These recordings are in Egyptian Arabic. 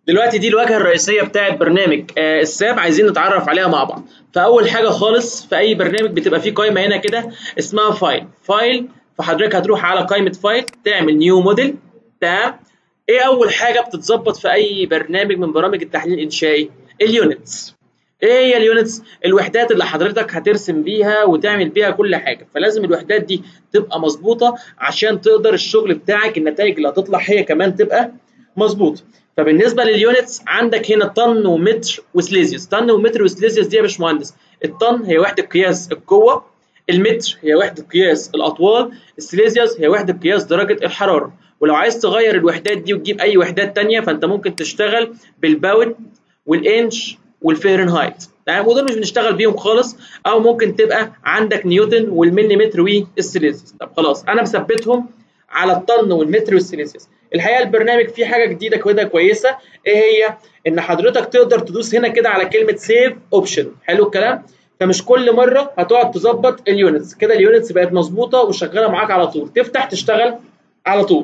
دلوقتي دي الواجهه الرئيسيه بتاعه برنامج آه، الساب عايزين نتعرف عليها مع بعض فاول حاجه خالص في اي برنامج بتبقى فيه قائمه هنا كده اسمها فايل فايل فحضرتك هتروح على قائمه فايل تعمل نيو موديل تمام ايه اول حاجه بتتظبط في اي برنامج من برامج التحليل الانشائي اليونتس ايه هي اليونتس الوحدات اللي حضرتك هترسم بيها وتعمل بيها كل حاجه فلازم الوحدات دي تبقى مظبوطه عشان تقدر الشغل بتاعك النتائج اللي هتطلع هي كمان تبقى مظبوطه فبالنسبه لليونتس عندك هنا طن ومتر وسليزيوس طن ومتر وسليزيوس دي يا باشمهندس الطن هي وحده قياس القوه المتر هي وحده قياس الاطوال السليزيوس هي وحده قياس درجه الحراره ولو عايز تغير الوحدات دي وتجيب اي وحدات تانية فانت ممكن تشتغل بالباوند والانش والفahrenheit تمام ودول مش بنشتغل بيهم خالص او ممكن تبقى عندك نيوتن والمليمتر والسيليزيوس طب خلاص انا مثبتهم على الطن والمتر والسيليزيوس الحقيقه البرنامج فيه حاجه جديده كده كويسه ايه هي ان حضرتك تقدر تدوس هنا كده على كلمه سيف اوبشن حلو الكلام فمش كل مره هتقعد تظبط اليونتس كده اليونتس بقت مظبوطه وشغاله معاك على طول تفتح تشتغل على طول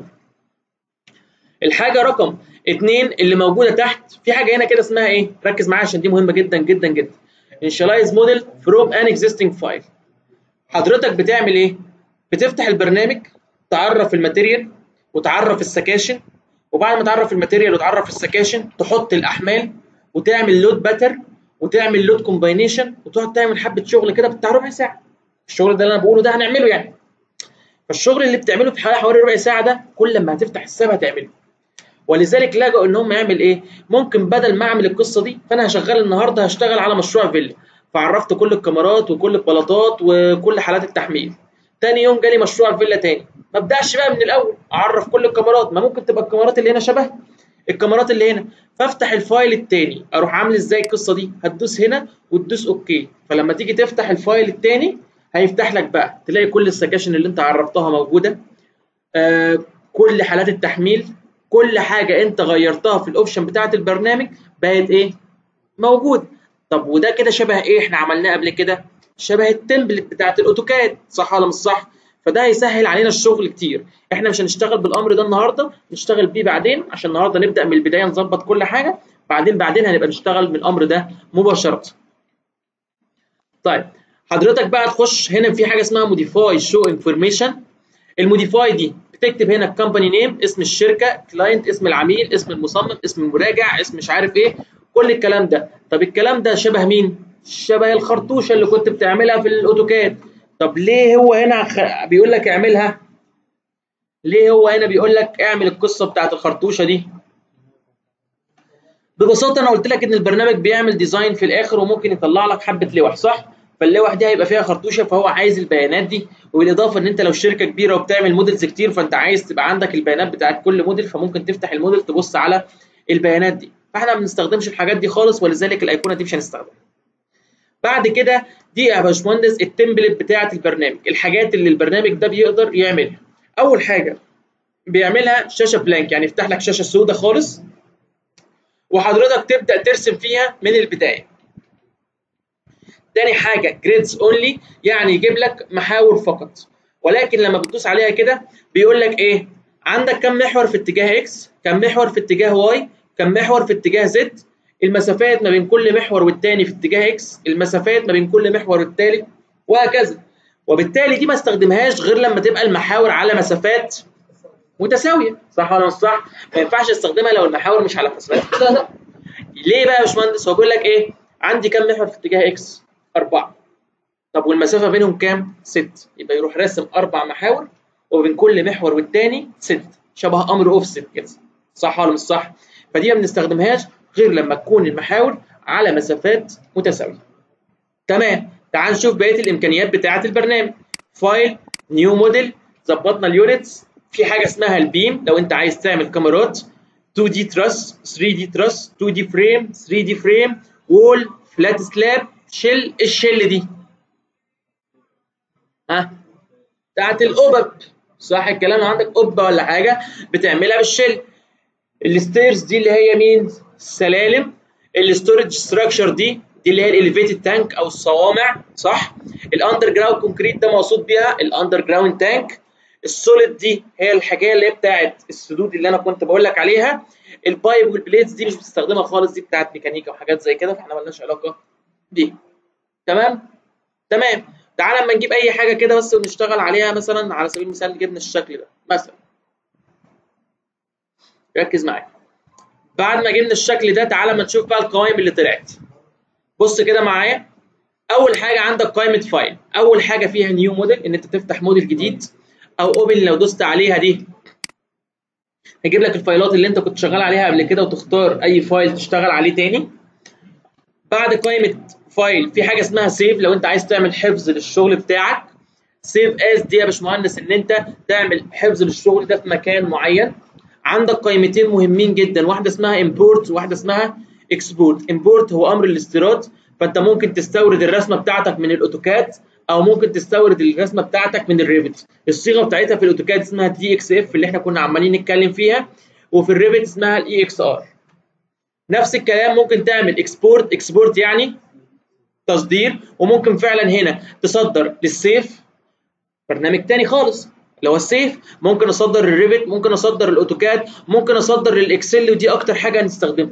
الحاجه رقم اتنين اللي موجوده تحت في حاجه هنا كده اسمها ايه ركز معايا عشان دي مهمه جدا جدا جدا initialize model from an existing file حضرتك بتعمل ايه بتفتح البرنامج تعرف الماتيريال وتعرف السكاشن وبعد ما تعرف الماتيريال وتعرف السكاشن تحط الاحمال وتعمل لود باتر وتعمل لود كومباينيشن وتقعد تعمل حبه شغل كده بتاع ربع ساعه الشغل ده اللي انا بقوله ده هنعمله يعني فالشغل اللي بتعمله في حوالي ربع ساعه ده كل ما هتفتح الساب هتعمله ولذلك لجأوا ان هم يعمل ايه ممكن بدل ما اعمل القصه دي فانا هشغل النهارده هشتغل على مشروع فيلا فعرفت كل الكاميرات وكل البلاطات وكل حالات التحميل تاني يوم جالي مشروع فيلا تاني ما ابداش بقى من الاول اعرف كل الكاميرات ما ممكن تبقى الكاميرات اللي هنا شبه الكاميرات اللي هنا فافتح الفايل التاني اروح عامل ازاي القصه دي هتدوس هنا وتدوس اوكي فلما تيجي تفتح الفايل التاني هيفتح لك بقى تلاقي كل السكاشن اللي انت عرفتها موجوده آه كل حالات التحميل كل حاجه انت غيرتها في الاوبشن بتاعه البرنامج بقت ايه موجود طب وده كده شبه ايه احنا عملناه قبل كده شبه التمبلت بتاعه الاوتوكاد صح ولا مش صح فده هيسهل علينا الشغل كتير احنا مش هنشتغل بالامر ده النهارده نشتغل بيه بعدين عشان النهارده نبدا من البدايه نظبط كل حاجه بعدين بعدين هنبقى نشتغل من الامر ده مباشره طيب حضرتك بقى تخش هنا في حاجه اسمها موديفاي شو انفورميشن الموديفاي دي بتكتب هنا الكومباني نيم اسم الشركه كلاينت اسم العميل اسم المصمم اسم المراجع اسم مش عارف ايه كل الكلام ده طب الكلام ده شبه مين شبه الخرطوشه اللي كنت بتعملها في الاوتوكاد طب ليه هو هنا خ... بيقول لك اعملها ليه هو هنا بيقول لك اعمل القصه بتاعت الخرطوشه دي ببساطه انا قلت لك ان البرنامج بيعمل ديزاين في الاخر وممكن يطلع لك حبه لوح صح فاللوح دي هيبقى فيها خرطوشه فهو عايز البيانات دي وبالاضافه ان انت لو شركه كبيره وبتعمل موديلز كتير فانت عايز تبقى عندك البيانات بتاعت كل موديل فممكن تفتح الموديل تبص على البيانات دي فاحنا ما بنستخدمش الحاجات دي خالص ولذلك الايقونه دي مش هنستخدمها بعد كده دي يا باشمهندس التمبلت بتاعه البرنامج الحاجات اللي البرنامج ده بيقدر يعملها اول حاجه بيعملها شاشه بلانك يعني يفتح لك شاشه سوداء خالص وحضرتك تبدا ترسم فيها من البدايه تاني حاجه جريدز اونلي يعني يجيب لك محاور فقط ولكن لما بتدوس عليها كده بيقول لك ايه عندك كم محور في اتجاه اكس كم محور في اتجاه واي كم محور في اتجاه زد المسافات ما بين كل محور والتاني في اتجاه اكس المسافات ما بين كل محور والتالي وهكذا وبالتالي دي ما استخدمهاش غير لما تبقى المحاور على مسافات متساويه صح ولا مش صح ما ينفعش استخدمها لو المحاور مش على مسافات لا لا ليه بقى يا باشمهندس هو بيقول لك ايه عندي كم محور في اتجاه اكس أربعة طب والمسافة بينهم كام؟ ست يبقى يروح راسم أربع محاور وبين كل محور والتاني ست شبه أمر أوفست كده صح ولا مش صح؟ فدي ما بنستخدمهاش غير لما تكون المحاور على مسافات متساوية تمام تعال نشوف بقية الإمكانيات بتاعة البرنامج فايل نيو موديل ظبطنا اليونتس في حاجة اسمها البيم لو أنت عايز تعمل كاميرات 2 دي تراس 3 دي تراس 2 دي فريم 3 دي فريم وول فلات سلاب شيل الشل دي ها بتاعت القبب صح الكلام عندك قبه ولا حاجه بتعملها بالشل الستيرز دي اللي هي مين السلالم الستورج ستراكشر دي دي اللي هي الاليفيتد تانك او الصوامع صح الاندر جراوند كونكريت ده مقصود بيها الاندر جراوند تانك السوليد دي هي الحكايه اللي هي بتاعت السدود اللي انا كنت بقول لك عليها البايب والبليتس دي مش بتستخدمها خالص دي بتاعت ميكانيكا وحاجات زي كده فاحنا مالناش علاقه بيها تمام تمام تعالى اما نجيب اي حاجه كده بس ونشتغل عليها مثلا على سبيل المثال جبنا الشكل ده مثلا ركز معايا بعد ما جبنا الشكل ده تعالى ما نشوف بقى القوائم اللي طلعت بص كده معايا اول حاجه عندك قائمه فايل اول حاجه فيها نيو موديل ان انت تفتح موديل جديد او اوبن لو دوست عليها دي هيجيب لك الفايلات اللي انت كنت شغال عليها قبل كده وتختار اي فايل تشتغل عليه تاني بعد قائمه فايل في حاجه اسمها سيف لو انت عايز تعمل حفظ للشغل بتاعك سيف از دي يا باشمهندس ان انت تعمل حفظ للشغل ده في مكان معين عندك قائمتين مهمين جدا واحده اسمها امبورت وواحده اسمها اكسبورت امبورت هو امر الاستيراد فانت ممكن تستورد الرسمه بتاعتك من الاوتوكاد او ممكن تستورد الرسمه بتاعتك من الريفت الصيغه بتاعتها في الاوتوكاد اسمها دي اكس اف اللي احنا كنا عمالين نتكلم فيها وفي الريفت اسمها الاي اكس ار نفس الكلام ممكن تعمل اكسبورت اكسبورت يعني تصدير وممكن فعلا هنا تصدر للسيف برنامج تاني خالص اللي هو السيف ممكن اصدر الريفت ممكن اصدر الاوتوكاد ممكن اصدر للاكسل ودي اكتر حاجه هنستخدمها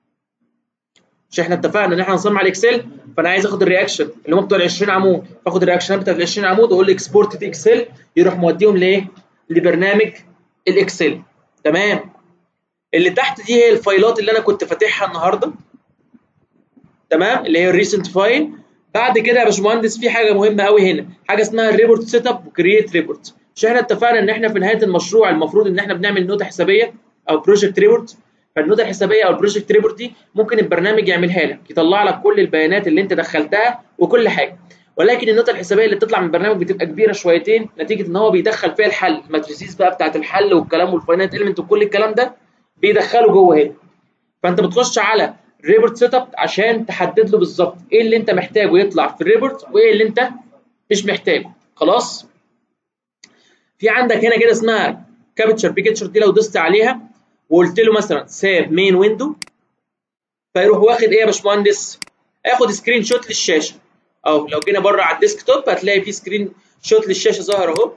مش احنا اتفقنا ان احنا هنصمم على الاكسل فانا عايز اخد الرياكشن اللي هم بتوع ال 20 عمود فاخد الرياكشنات بتاعت ال 20 عمود واقول له اكسبورت دي اكسل يروح موديهم لايه؟ لبرنامج الاكسل تمام اللي تحت دي هي الفايلات اللي انا كنت فاتحها النهارده تمام اللي هي الريسنت فايل بعد كده يا باشمهندس في حاجه مهمه قوي هنا حاجه اسمها الريبورت سيت اب وكرييت ريبورت مش احنا اتفقنا ان احنا في نهايه المشروع المفروض ان احنا بنعمل نوتة حسابيه او بروجكت ريبورت فالنوتة الحسابيه او البروجكت ريبورت دي ممكن البرنامج يعملها لك يطلع لك كل البيانات اللي انت دخلتها وكل حاجه ولكن النوتة الحسابيه اللي بتطلع من البرنامج بتبقى كبيره شويتين نتيجه ان هو بيدخل فيها الحل الماتريسيز بقى بتاعت الحل والكلام والفاينانت اليمنت وكل الكلام ده بيدخله جوه هنا فانت بتخش على ريبورت سيت اب عشان تحدد له بالظبط ايه اللي انت محتاجه يطلع في الريبورت وايه اللي انت مش محتاجه خلاص في عندك هنا كده اسمها كابتشر بيكتشر دي لو دوست عليها وقلت له مثلا ساب مين ويندو فيروح واخد ايه يا باشمهندس هياخد سكرين شوت للشاشه او لو جينا بره على الديسك توب هتلاقي في سكرين شوت للشاشه ظاهر اهو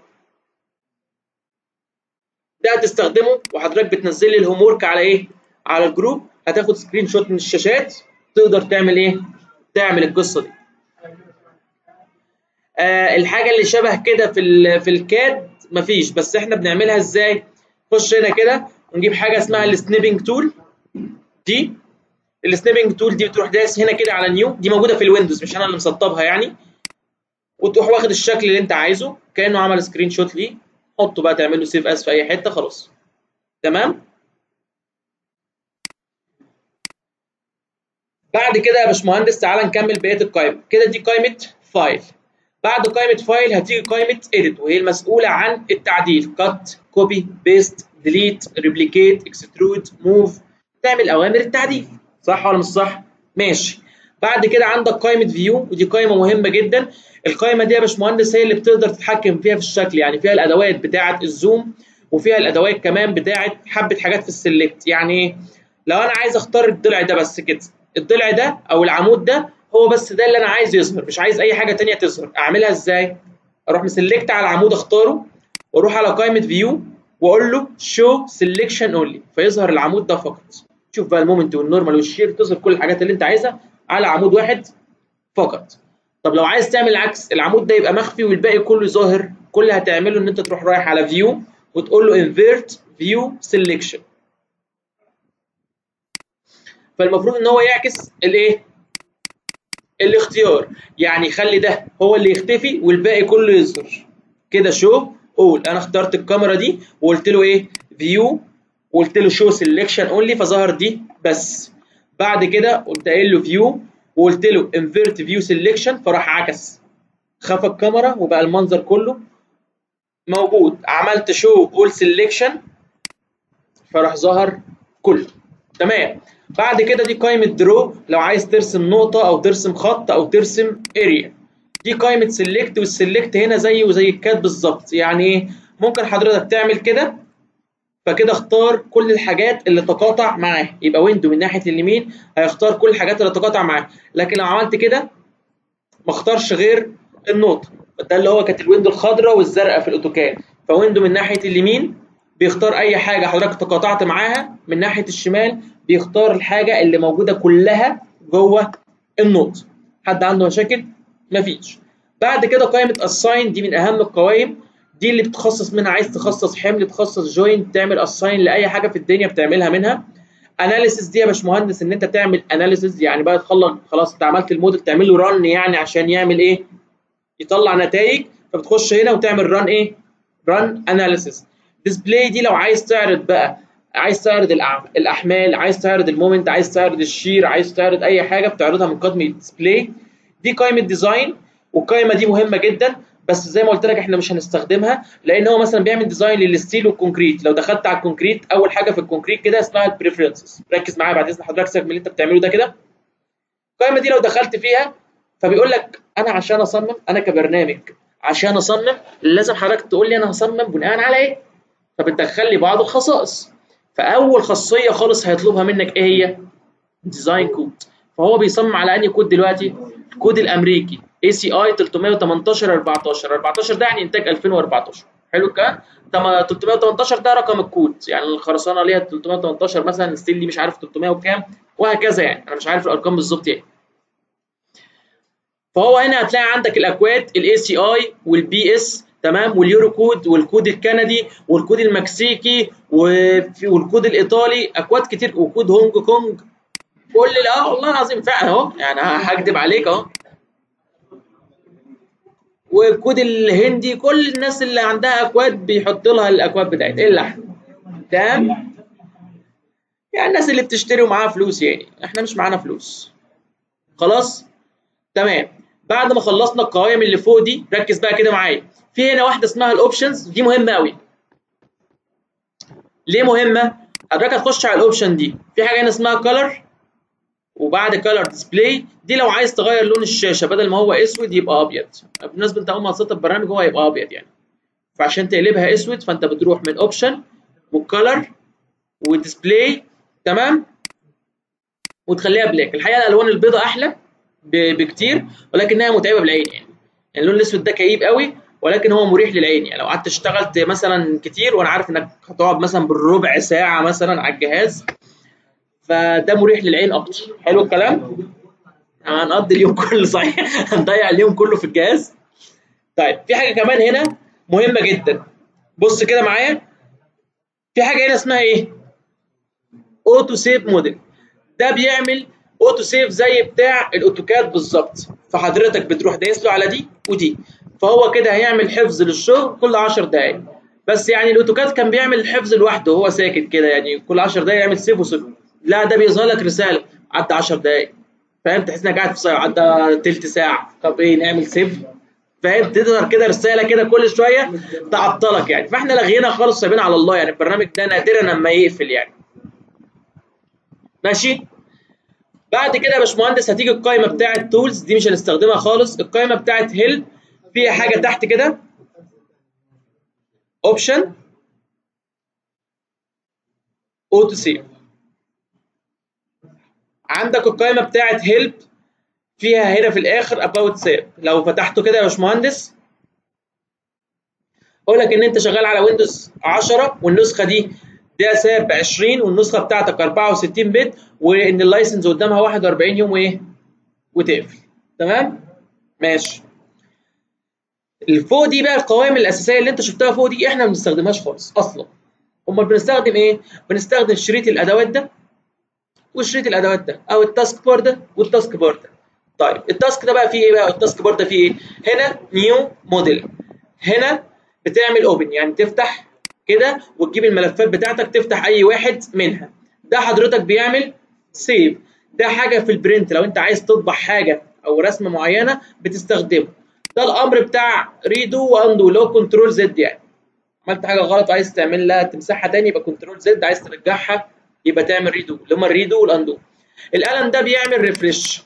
ده هتستخدمه وحضرتك بتنزل لي الهوم ورك على ايه على الجروب هتاخد سكرين شوت من الشاشات تقدر تعمل ايه تعمل القصه دي آه الحاجه اللي شبه كده في ال في الكاد مفيش بس احنا بنعملها ازاي خش هنا كده ونجيب حاجه اسمها السنيبنج تول دي السنيبنج تول دي بتروح دايس هنا كده على نيو دي موجوده في الويندوز مش انا اللي مسطبها يعني وتروح واخد الشكل اللي انت عايزه كانه عمل سكرين شوت ليه حطه بقى تعمل له سيف اس في اي حته خلاص تمام بعد كده يا باشمهندس تعالى نكمل بقيه القائمه كده دي قائمه فايل بعد قائمه فايل هتيجي قائمه edit وهي المسؤوله عن التعديل cut copy paste delete replicate extrude move تعمل اوامر التعديل صح ولا مش صح ماشي بعد كده عندك قائمه فيو ودي قائمه مهمه جدا القائمه دي يا باشمهندس هي اللي بتقدر تتحكم فيها في الشكل يعني فيها الادوات بتاعه الزوم وفيها الادوات كمان بتاعه حبه حاجات في السلكت يعني ايه لو انا عايز اختار الضلع ده بس كده الضلع ده او العمود ده هو بس ده اللي انا عايز يظهر مش عايز اي حاجه تانية تظهر اعملها ازاي اروح مسلكت على العمود اختاره واروح على قائمه فيو واقول له شو سيلكشن اونلي فيظهر العمود ده فقط شوف بقى المومنت والنورمال والشير تظهر كل الحاجات اللي انت عايزها على عمود واحد فقط طب لو عايز تعمل العكس العمود ده يبقى مخفي والباقي كله ظاهر كل اللي هتعمله ان انت تروح رايح على فيو وتقول له انفيرت فيو سيلكشن فالمفروض ان هو يعكس الايه الاختيار يعني يخلي ده هو اللي يختفي والباقي كله يظهر كده شو قول انا اخترت الكاميرا دي وقلت له ايه فيو وقلت له شو سيلكشن اونلي فظهر دي بس بعد كده قلت قايل له فيو وقلت له انفيرت فيو سيلكشن فراح عكس خفى الكاميرا وبقى المنظر كله موجود عملت شو اول سيلكشن فراح ظهر كله تمام بعد كده دي قائمة درو لو عايز ترسم نقطة أو ترسم خط أو ترسم اريا دي قائمة سيلكت والسيلكت هنا زي وزي الكات بالظبط يعني ايه ممكن حضرتك تعمل كده فكده اختار كل الحاجات اللي تقاطع معاه يبقى ويندو من ناحية اليمين هيختار كل الحاجات اللي تقاطع معاه لكن لو عملت كده ما اختارش غير النقطة ده اللي هو كانت الويندو الخضراء والزرقاء في الاوتوكاد فويندو من ناحيه اليمين بيختار اي حاجه حضرتك تقاطعت معاها من ناحيه الشمال بيختار الحاجه اللي موجوده كلها جوه النوت حد عنده مشاكل مفيش بعد كده قائمه assign دي من اهم القوائم دي اللي بتخصص منها عايز تخصص حمل تخصص جوين تعمل assign لاي حاجه في الدنيا بتعملها منها اناليسيس دي يا باشمهندس ان انت تعمل اناليسيس يعني بقى تخلص خلاص انت عملت الموديل تعمل له رن يعني عشان يعمل ايه يطلع نتائج فبتخش هنا وتعمل رن ايه رن اناليسيس ديسبلاي دي لو عايز تعرض بقى عايز تعرض الاحمال عايز تعرض المومنت عايز تعرض الشير عايز تعرض اي حاجه بتعرضها من قائمه ديسبلاي دي قائمه ديزاين والقائمه دي مهمه جدا بس زي ما قلت لك احنا مش هنستخدمها لان هو مثلا بيعمل ديزاين للستيل والكونكريت لو دخلت على الكونكريت اول حاجه في الكونكريت كده اسمها البريفرنسز ركز معايا بعد اذن حضرتك سيبك من اللي انت بتعمله ده كده القائمه دي لو دخلت فيها فبيقول لك انا عشان اصمم انا كبرنامج عشان اصمم لازم حضرتك تقول لي انا هصمم بناء على ايه فبتدخل لي بعض الخصائص فاول خاصيه خالص هيطلبها منك ايه هي ديزاين كود فهو بيصمم على انهي كود دلوقتي الكود الامريكي اي سي اي 318 14 14 ده يعني انتاج 2014 حلو الكلام 318 ده رقم الكود يعني الخرسانه ليها 318 مثلا الستيل دي مش عارف 300 وكام وهكذا يعني انا مش عارف الارقام بالظبط يعني فهو هنا هتلاقي عندك الاكواد الاي سي اي والبي اس تمام واليورو كود والكود الكندي والكود المكسيكي والكود الايطالي اكواد كتير وكود هونج كونج كل اه والله العظيم فعلا اهو يعني هكدب عليك اهو والكود الهندي كل الناس اللي عندها اكواد بيحط لها الاكواد بتاعتها الا احنا تمام يعني الناس اللي بتشتري ومعاها فلوس يعني احنا مش معانا فلوس خلاص تمام بعد ما خلصنا القوائم اللي فوق دي ركز بقى كده معايا في هنا واحده اسمها الاوبشنز دي مهمه قوي ليه مهمه حضرتك هتخش على الاوبشن دي في حاجه هنا اسمها كلر وبعد كلر ديسبلاي دي لو عايز تغير لون الشاشه بدل ما هو اسود يبقى ابيض بالنسبه انت اول ما هتسطب البرنامج هو هيبقى ابيض يعني فعشان تقلبها اسود فانت بتروح من اوبشن وكلر وديسبلاي تمام وتخليها بلاك الحقيقه الالوان البيضاء احلى بكتير ولكنها متعبه بالعين يعني اللون الاسود ده كئيب قوي ولكن هو مريح للعين يعني لو قعدت اشتغلت مثلا كتير وانا عارف انك هتقعد مثلا بالربع ساعه مثلا على الجهاز فده مريح للعين اكتر حلو الكلام هنقضي اليوم كله صحيح هنضيع اليوم كله في الجهاز طيب في حاجه كمان هنا مهمه جدا بص كده معايا في حاجه هنا اسمها ايه اوتو سيف موديل ده بيعمل اوتو سيف زي بتاع الاوتوكاد بالظبط فحضرتك بتروح دايس له على دي ودي فهو كده هيعمل حفظ للشغل كل 10 دقائق بس يعني الاوتوكاد كان بيعمل الحفظ لوحده وهو ساكت كده يعني كل 10 دقائق يعمل سيف وسيف لا ده بيظهر لك رساله عدى 10 دقائق فاهم تحس انك قاعد في صيام عدى تلت ساعه طب ايه نعمل سيف فاهم تظهر كده رساله كده كل شويه تعطلك يعني فاحنا لغينا خالص سايبين على الله يعني البرنامج ده نادرا لما يقفل يعني ماشي بعد كده يا باشمهندس هتيجي القائمه بتاعه تولز دي مش هنستخدمها خالص القائمه بتاعه هيلب فيها حاجه تحت كده اوبشن اوتو سيف عندك القائمه بتاعه هيلب فيها هنا في الاخر اباوت سيف لو فتحته كده يا باشمهندس اقول لك ان انت شغال على ويندوز 10 والنسخه دي ده ساب 20 والنسخه بتاعتك 64 بت وان اللايسنس قدامها 41 يوم وايه وتقفل تمام ماشي الفوق دي بقى القوائم الاساسيه اللي انت شفتها فوق دي احنا ما بنستخدمهاش خالص اصلا امال بنستخدم ايه بنستخدم شريط الادوات ده وشريط الادوات ده او التاسك بار ده والتاسك بار ده طيب التاسك ده بقى فيه ايه بقى التاسك بار ده فيه ايه هنا نيو موديل هنا بتعمل اوبن يعني تفتح كده وتجيب الملفات بتاعتك تفتح اي واحد منها ده حضرتك بيعمل سيف ده حاجه في البرنت لو انت عايز تطبع حاجه او رسمه معينه بتستخدمه ده الامر بتاع ريدو واندو اللي هو كنترول زد يعني عملت حاجه غلط وعايز تعمل لها تمسحها تاني يبقى كنترول زد عايز ترجعها يبقى تعمل ريدو اللي هما الريدو والاندو القلم ده بيعمل ريفرش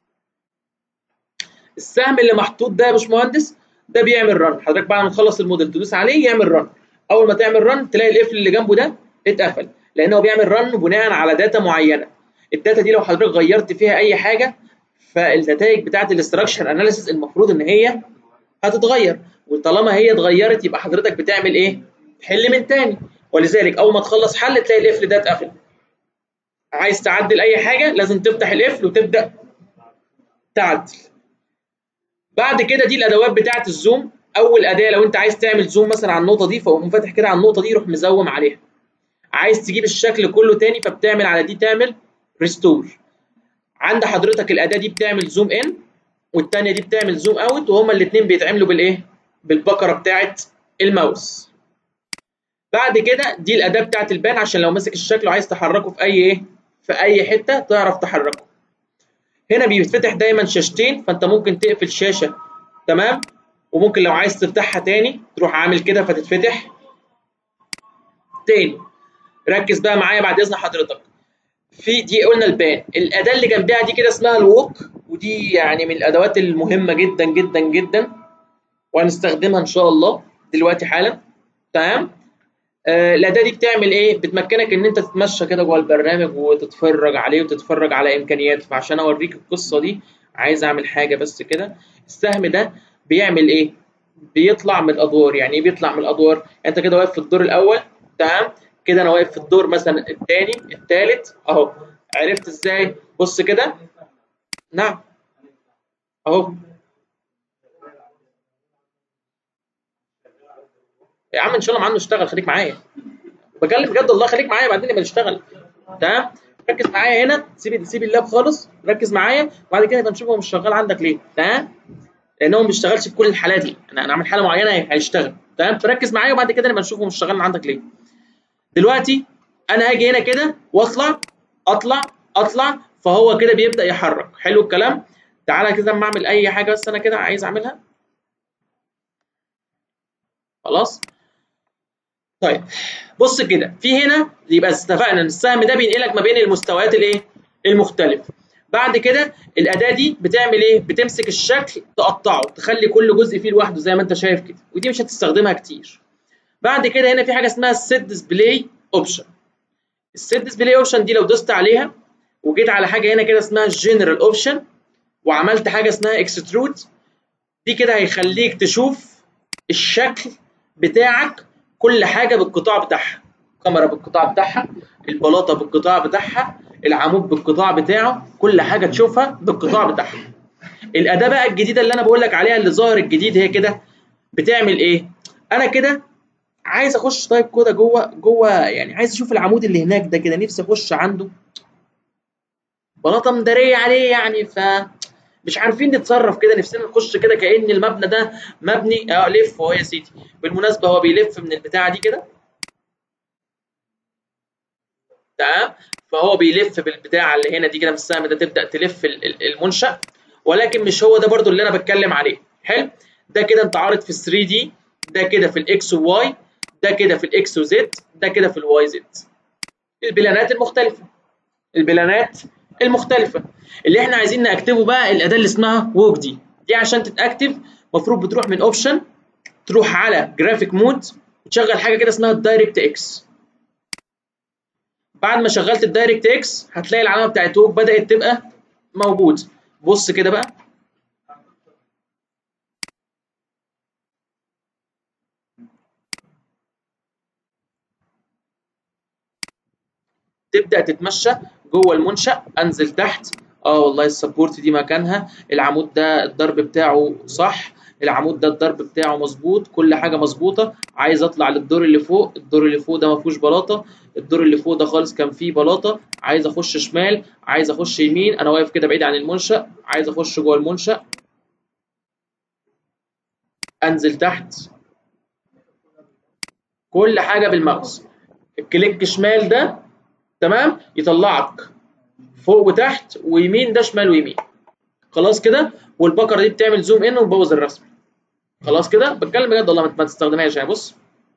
السهم اللي محطوط ده يا باشمهندس ده بيعمل رن حضرتك بعد ما تخلص الموديل تدوس عليه يعمل رن اول ما تعمل رن تلاقي القفل اللي جنبه ده اتقفل لان هو بيعمل رن بناء على داتا معينه الداتا دي لو حضرتك غيرت فيها اي حاجه فالنتائج بتاعه الاستراكشر اناليسيس المفروض ان هي هتتغير وطالما هي اتغيرت يبقى حضرتك بتعمل ايه تحل من تاني ولذلك اول ما تخلص حل تلاقي القفل ده اتقفل عايز تعدل اي حاجه لازم تفتح القفل وتبدا تعدل بعد كده دي الادوات بتاعه الزوم اول اداه لو انت عايز تعمل زوم مثلا على النقطه دي فقوم فاتح كده على النقطه دي روح مزوم عليها عايز تجيب الشكل كله تاني فبتعمل على دي تعمل ريستور عند حضرتك الاداه دي بتعمل زوم ان والثانيه دي بتعمل زوم اوت وهما الاثنين بيتعملوا بالايه بالبكره بتاعه الماوس بعد كده دي الاداه بتاعه البان عشان لو ماسك الشكل وعايز تحركه في اي ايه في اي حته تعرف تحركه هنا بيتفتح دايما شاشتين فانت ممكن تقفل شاشه تمام وممكن لو عايز تفتحها تاني تروح عامل كده فتتفتح تاني ركز بقى معايا بعد اذن حضرتك في دي قلنا البان الاداه اللي جنبها دي كده اسمها الووك ودي يعني من الادوات المهمه جدا جدا جدا وهنستخدمها ان شاء الله دلوقتي حالا تمام آه الاداه دي بتعمل ايه بتمكنك ان انت تتمشى كده جوه البرنامج وتتفرج عليه وتتفرج على امكانياته فعشان اوريك القصه دي عايز اعمل حاجه بس كده السهم ده بيعمل ايه بيطلع من الادوار يعني ايه بيطلع من الادوار انت كده واقف في الدور الاول تمام كده انا واقف في الدور مثلا الثاني الثالث اهو عرفت ازاي بص كده نعم اهو يا عم ان شاء الله معانا نشتغل خليك معايا بكلم بجد والله خليك معايا بعدين نبقى نشتغل تمام ركز معايا هنا سيب سيب اللاب خالص ركز معايا وبعد كده نبقى نشوف هو مش شغال عندك ليه تمام لان هو ما بيشتغلش في كل الحالات دي انا انا عامل حاله معينه هيشتغل تمام فركز معايا وبعد كده نبقى نشوف هو مش شغال عندك ليه دلوقتي انا هاجي هنا كده واطلع اطلع اطلع فهو كده بيبدا يحرك حلو الكلام تعالى كده اما اعمل اي حاجه بس انا كده عايز اعملها خلاص طيب بص كده في هنا يبقى اتفقنا ان السهم ده بينقلك ما بين المستويات الايه المختلفه بعد كده الاداه دي بتعمل ايه بتمسك الشكل تقطعه تخلي كل جزء فيه لوحده زي ما انت شايف كده ودي مش هتستخدمها كتير بعد كده هنا في حاجه اسمها السيت ديسبلاي اوبشن السيت ديسبلاي اوبشن دي لو دوست عليها وجيت على حاجه هنا كده اسمها جنرال اوبشن وعملت حاجه اسمها اكسترود دي كده هيخليك تشوف الشكل بتاعك كل حاجه بالقطاع بتاعها الكاميرا بالقطاع بتاعها البلاطه بالقطاع بتاعها العمود بالقطاع بتاعه كل حاجه تشوفها بالقطاع بتاعها الاداه بقى الجديده اللي انا بقول لك عليها اللي ظاهر الجديد هي كده بتعمل ايه انا كده عايز اخش طيب كده جوه جوه يعني عايز اشوف العمود اللي هناك ده كده نفسي اخش عنده بلاطه مداريه عليه يعني ف مش عارفين نتصرف كده نفسنا نخش كده كأن المبنى ده مبني اه لف اهو يا سيدي بالمناسبه هو بيلف من البتاعه دي كده تمام فهو بيلف بالبتاعه اللي هنا دي كده من السهم ده تبدا تلف المنشا ولكن مش هو ده برضو اللي انا بتكلم عليه حلو ده كده انت عارض في 3 دي ده كده في الاكس وواي ده كده في الاكس وزد ده كده في الواي زد البلانات المختلفه البلانات المختلفه اللي احنا عايزين نكتبه بقى الاداه اللي اسمها ووك دي دي عشان تتاكتف المفروض بتروح من اوبشن تروح على جرافيك مود وتشغل حاجه كده اسمها الدايركت اكس بعد ما شغلت الدايركت اكس هتلاقي العلامه بتاعت ووك بدات تبقى موجود بص كده بقى تبدا تتمشى جوه المنشا انزل تحت اه والله السبورت دي مكانها العمود ده الضرب بتاعه صح العمود ده الضرب بتاعه مظبوط كل حاجه مظبوطه عايز اطلع للدور اللي فوق الدور اللي فوق ده ما فيهوش بلاطه الدور اللي فوق ده خالص كان فيه بلاطه عايز اخش شمال عايز اخش يمين انا واقف كده بعيد عن المنشا عايز اخش جوه المنشا انزل تحت كل حاجه بالماوس الكليك شمال ده تمام يطلعك فوق وتحت ويمين ده شمال ويمين خلاص كده والبكره دي بتعمل زوم ان وتبوظ الرسم خلاص كده بتكلم بجد والله ما تستخدمهاش يعني بص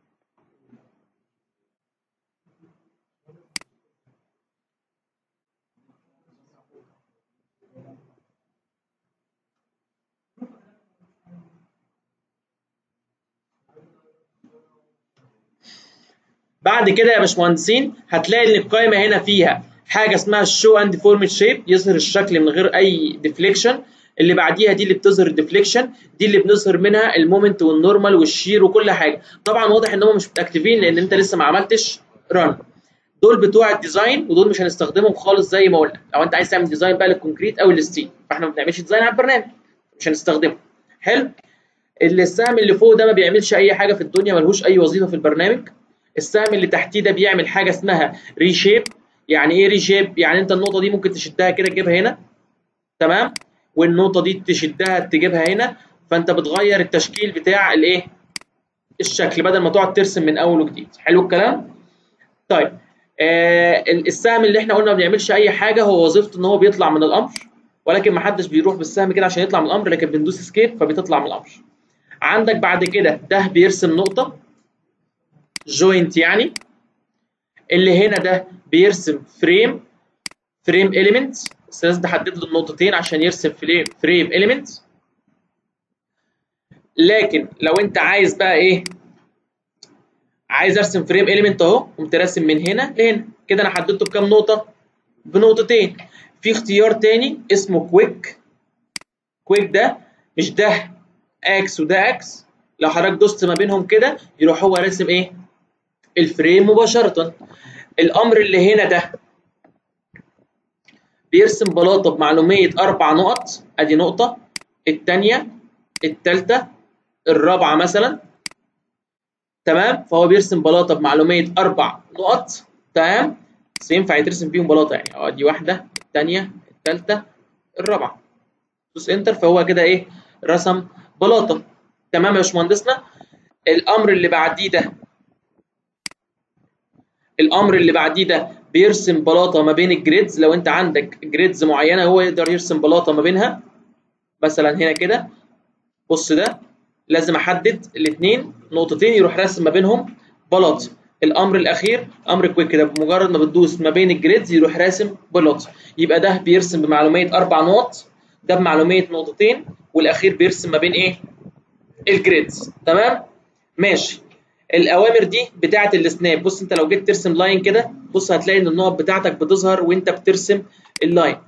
بعد كده يا باشمهندسين هتلاقي ان القائمه هنا فيها حاجه اسمها الشو اند فورمت شيب يظهر الشكل من غير اي ديفليكشن اللي بعديها دي اللي بتظهر الديفليكشن دي اللي بنظهر منها المومنت والنورمال والشير وكل حاجه طبعا واضح ان هم مش متاكتفين لان انت لسه ما عملتش ران دول بتوع الديزاين ودول مش هنستخدمهم خالص زي ما قلنا لو انت عايز تعمل ديزاين بقى للكونكريت او الستيل فاحنا ما بنعملش ديزاين على البرنامج مش هنستخدمه حلو اللي السهم اللي فوق ده ما بيعملش اي حاجه في الدنيا ملهوش اي وظيفه في البرنامج السهم اللي تحتيه ده بيعمل حاجه اسمها ريشيب يعني ايه ريشيب يعني انت النقطه دي ممكن تشدها كده تجيبها هنا تمام والنقطه دي تشدها تجيبها هنا فانت بتغير التشكيل بتاع الايه الشكل بدل ما تقعد ترسم من اول وجديد حلو الكلام طيب آه السهم اللي احنا قلنا ما بيعملش اي حاجه هو وظيفته ان هو بيطلع من الامر ولكن ما حدش بيروح بالسهم كده عشان يطلع من الامر لكن بندوس اسكيب فبتطلع من الامر عندك بعد كده ده بيرسم نقطه جوينت يعني اللي هنا ده بيرسم فريم فريم اليمنت بس لازم تحدد له النقطتين عشان يرسم فريم فريم اليمنت لكن لو انت عايز بقى ايه عايز ارسم فريم اليمنت اهو قمت راسم من هنا لهنا كده انا حددته بكام نقطه بنقطتين في اختيار تاني اسمه كويك كويك ده مش ده اكس وده اكس لو حضرتك دوست ما بينهم كده يروح هو راسم ايه الفريم مباشره الامر اللي هنا ده بيرسم بلاطه بمعلوميه اربع نقط ادي نقطه الثانيه الثالثه الرابعه مثلا تمام فهو بيرسم بلاطه بمعلوميه اربع نقط تمام بس ينفع يترسم فيهم بلاطه يعني اه دي واحده الثانيه الثالثه الرابعه دوس انتر فهو كده ايه رسم بلاطه تمام يا باشمهندسنا الامر اللي بعديه ده الامر اللي بعديه ده بيرسم بلاطه ما بين الجريدز لو انت عندك جريدز معينه هو يقدر يرسم بلاطه ما بينها مثلا هنا كده بص ده لازم احدد الاثنين نقطتين يروح راسم ما بينهم بلاط الامر الاخير امر كويك كده بمجرد ما بتدوس ما بين الجريدز يروح راسم بلاط يبقى ده بيرسم بمعلوميه اربع نقط ده بمعلوميه نقطتين والاخير بيرسم ما بين ايه الجريدز تمام ماشي الاوامر دي بتاعه السناب بص انت لو جيت ترسم لاين كده بص هتلاقي ان النقط بتاعتك بتظهر وانت بترسم اللاين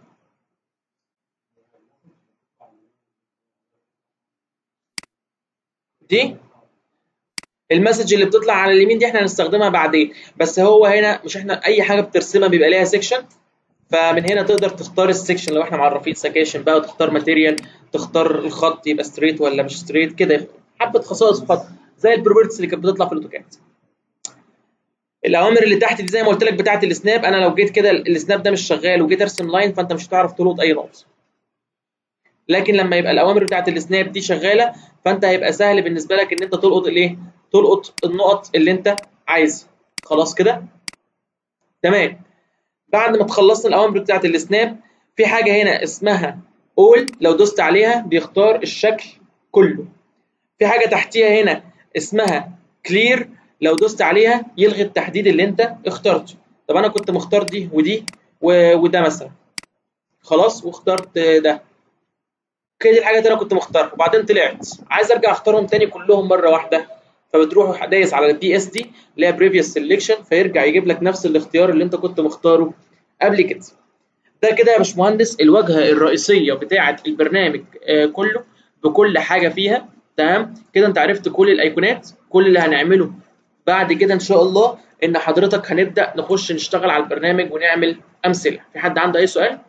دي المسج اللي بتطلع على اليمين دي احنا هنستخدمها بعدين بس هو هنا مش احنا اي حاجه بترسمها بيبقى ليها سيكشن فمن هنا تقدر تختار السيكشن لو احنا معرفين سكاشن بقى وتختار ماتيريال تختار الخط يبقى ستريت ولا مش ستريت كده حبه خصائص خط زي البروبرتس اللي كانت بتطلع في الاوتوكاد الاوامر اللي تحت دي زي ما قلت لك بتاعه السناب انا لو جيت كده السناب ده مش شغال وجيت ارسم لاين فانت مش هتعرف تلقط اي نقط لكن لما يبقى الاوامر بتاعه السناب دي شغاله فانت هيبقى سهل بالنسبه لك ان انت تلقط الايه تلقط النقط اللي انت عايزها خلاص كده تمام بعد ما تخلصنا الاوامر بتاعه السناب في حاجه هنا اسمها اول لو دوست عليها بيختار الشكل كله في حاجه تحتيها هنا اسمها كلير لو دوست عليها يلغي التحديد اللي انت اخترته طب انا كنت مختار دي ودي و... وده مثلا خلاص واخترت ده كده دي الحاجات اللي انا كنت مختارها وبعدين طلعت عايز ارجع اختارهم تاني كلهم مره واحده فبتروح دايس على البي اس دي اللي هي بريفيوس سيلكشن فيرجع يجيب لك نفس الاختيار اللي انت كنت مختاره قبل كده ده كده يا باشمهندس الواجهه الرئيسيه بتاعه البرنامج آه كله بكل حاجه فيها تمام كده انت عرفت كل الايقونات كل اللي هنعمله بعد كده ان شاء الله ان حضرتك هنبدا نخش نشتغل على البرنامج ونعمل امثله في حد عنده اي سؤال